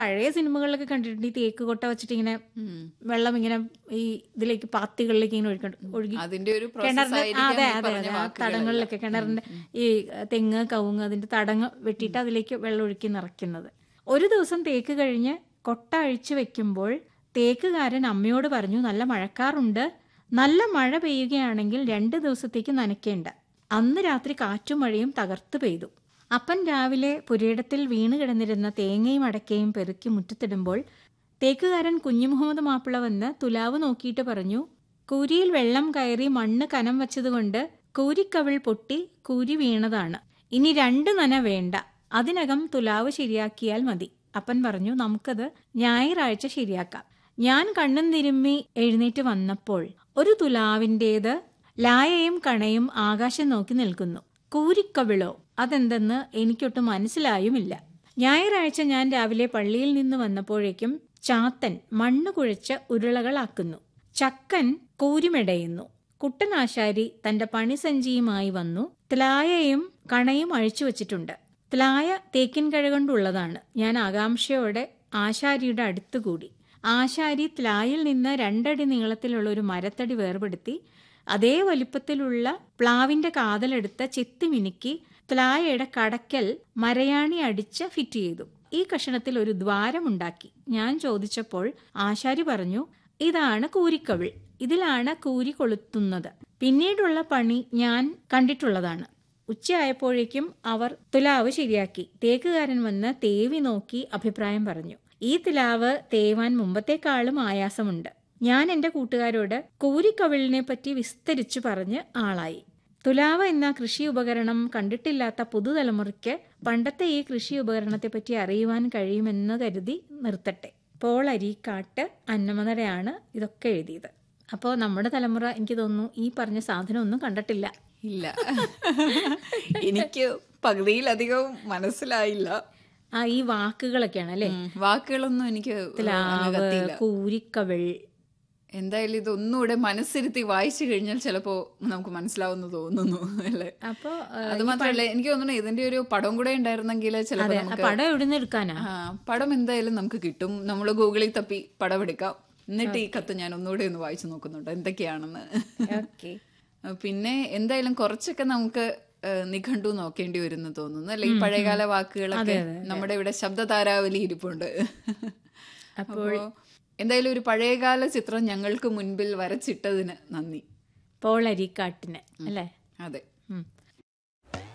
പഴയ സിനിമകളിലൊക്കെ കണ്ടിട്ടുണ്ട് ഈ തേക്ക് കൊട്ട വെച്ചിട്ട് ഇങ്ങനെ ഉം. വെള്ളം ഇങ്ങനെ ഈ ഇതിലേക്ക് പാത്തികളിലേക്ക് ഇങ്ങനെ ഒഴുകി ഒഴുകി അതിന്റെ ഒരു process കിണറിന്റെ ആയിരിക്കാം അതെ ഈ അതെ പറഞ്ഞ അതെ ആ വാക്കുകളെല്ലാം. തടങ്ങളിലൊക്കെ കിണറിന്റെ ഈ തെങ്ങ് കവുങ്ങ് അതിന്റെ തടങ്ങ് വെട്ടിയിട്ട് അതിലേക്ക് വെള്ളം ഒഴുക്കി നിറയ്ക്കുന്നത് ഒരു ദിവസം തേക്ക് കഴിഞ്ഞ് കൊട്ട അഴിച്ചു വെക്കുമ്പോൾ തേക്കുകാരൻ അമ്മയോട് പറഞ്ഞു നല്ല മഴക്കാറുണ്ട് നല്ല മഴ പെയ്യുകയാണെങ്കിൽ രണ്ട് ദിവസത്തേക്ക് നനയ്ക്കേണ്ട അന്ന് രാത്രി കാറ്റും മഴയും തകർത്ത് പെയ്തു അപ്പൻ രാവിലെ പുരയിടത്തിൽ വീണ് കിടന്നിരുന്ന തേങ്ങയും അടക്കയും പെറുക്കി മുറ്റത്തിടുമ്പോൾ തേക്കുകാരൻ കുഞ്ഞുമുഹമ്മദ് മാപ്പിള വന്ന് തുലാവ് നോക്കിയിട്ട് പറഞ്ഞു കൂരിയിൽ വെള്ളം കയറി മണ്ണ് കനം വച്ചതുകൊണ്ട് കൂരിക്കവിൾ പൊട്ടി കൂരി വീണതാണ് ഇനി രണ്ട് നന വേണ്ട അതിനകം തുലാവ് ശരിയാക്കിയാൽ മതി അപ്പൻ പറഞ്ഞു നമുക്കത് ഞായറാഴ്ച ശരിയാക്കാം ഞാൻ കണ്ണും തിരുമ്മി എഴുന്നേറ്റ് വന്നപ്പോൾ ഒരു തുലാവിൻ്റേത് ലായയും കണയും ആകാശം നോക്കി നിൽക്കുന്നു കൂരിക്കവിളോ അതെന്തെന്ന് എനിക്കൊട്ടും മനസ്സിലായുമില്ല ഞായറാഴ്ച ഞാൻ രാവിലെ പള്ളിയിൽ നിന്ന് വന്നപ്പോഴേക്കും ചാത്തൻ മണ്ണ് കുഴച്ച് ഉരുളകളാക്കുന്നു ചക്കൻ കൂരിമെടയുന്നു കുട്ടനാശാരി തന്റെ പണിസഞ്ചിയുമായി വന്നു ത്ലായയും കണയും അഴിച്ചു വച്ചിട്ടുണ്ട് ത്ലായ തേക്കിൻ കഴ കൊണ്ടുള്ളതാണ് ഞാൻ ആകാംക്ഷയോടെ ആശാരിയുടെ അടുത്തുകൂടി ആശാരി ത്ലായിൽ നിന്ന് രണ്ടടി നീളത്തിലുള്ള ഒരു മരത്തടി വേർപെടുത്തി അതേ വലിപ്പത്തിലുള്ള പ്ലാവിന്റെ കാതലെടുത്ത് ചെത്തി മിനുക്കി ത്ലായയുടെ കടക്കൽ മരയാണി അടിച്ച് ഫിറ്റ് ചെയ്തു ഈ കഷണത്തിൽ ഒരു ദ്വാരമുണ്ടാക്കി ഞാൻ ചോദിച്ചപ്പോൾ ആശാരി പറഞ്ഞു ഇതാണ് കൂരിക്കവിൾ ഇതിലാണ് കൂരി കൊളുത്തുന്നത് പിന്നീടുള്ള പണി ഞാൻ കണ്ടിട്ടുള്ളതാണ് ഉച്ചയായപ്പോഴേക്കും അവർ തുലാവ് ശരിയാക്കി തേക്കുകാരൻ വന്ന് തേവി നോക്കി അഭിപ്രായം പറഞ്ഞു ഈ തുലാവ് തേവാൻ മുമ്പത്തേക്കാളും ആയാസമുണ്ട് ഞാൻ എന്റെ കൂട്ടുകാരോട് കൂരിക്കവിളിനെ പറ്റി വിസ്തരിച്ചു പറഞ്ഞ് ആളായി തുലാവ് എന്ന കൃഷി ഉപകരണം കണ്ടിട്ടില്ലാത്ത പുതുതലമുറയ്ക്ക് പണ്ടത്തെ ഈ കൃഷി ഉപകരണത്തെ പറ്റി അറിയുവാൻ കഴിയുമെന്ന് കരുതി നിർത്തട്ടെ പോൾ അരീക്കാട്ട് അന്നമതടയാണ് ഇതൊക്കെ എഴുതിയത് അപ്പോൾ നമ്മുടെ തലമുറ എനിക്ക് തോന്നുന്നു ഈ പറഞ്ഞ സാധനം ഒന്നും കണ്ടിട്ടില്ല ഇല്ല എനിക്ക് പകുതിയിലധികം മനസ്സിലായില്ല ആ ഈ വാക്കുകളൊക്കെയാണ് അല്ലേ ഉം. വാക്കുകളൊന്നും എനിക്ക് അങ്ങ് തുലാവ് കത്തിയില്ല കൂരിക്കവിൾ എന്തായാലും ഇത് ഒന്നുകൂടെ മനസ്സിരുത്തി വായിച്ചു കഴിഞ്ഞാൽ ചിലപ്പോ നമുക്ക് മനസ്സിലാവുന്നു തോന്നുന്നു അല്ലേ അപ്പോ അത് മാത്രമല്ല എനിക്ക് തോന്നുന്നു ഇതിന്റെ ഒരു പടം കൂടെ ഉണ്ടായിരുന്നെങ്കിൽ ചിലപ്പോ ആ നമുക്ക് പടം എവിടെ നിന്ന് എടുക്കാനാ ആ, പടം എന്തായാലും നമുക്ക് കിട്ടും നമ്മൾ ഗൂഗിളിൽ തപ്പി പടം എടുക്കാം എന്നിട്ട് ഈ കത്ത് ഞാൻ ഒന്നുകൂടെ ഒന്ന് വായിച്ചു നോക്കുന്നുണ്ട് എന്തൊക്കെയാണെന്ന് ഓക്കെ പിന്നെ എന്തായാലും കുറച്ചൊക്കെ നമുക്ക് ഏഹ്, നിഘണ്ടു നോക്കേണ്ടി വരുന്നു തോന്നുന്നു അല്ലെ ഈ പഴയകാല വാക്കുകളൊക്കെ നമ്മുടെ ഇവിടെ ശബ്ദതാരാവലി ഇരിപ്പുണ്ട് അപ്പോൾ എന്തായാലും ഒരു പഴയകാല ചിത്രം ഞങ്ങൾക്ക് മുൻപിൽ വരച്ചിട്ടതിന് നന്ദി പോൾ അരിക്കാട്ടിന് അല്ലേ അതെ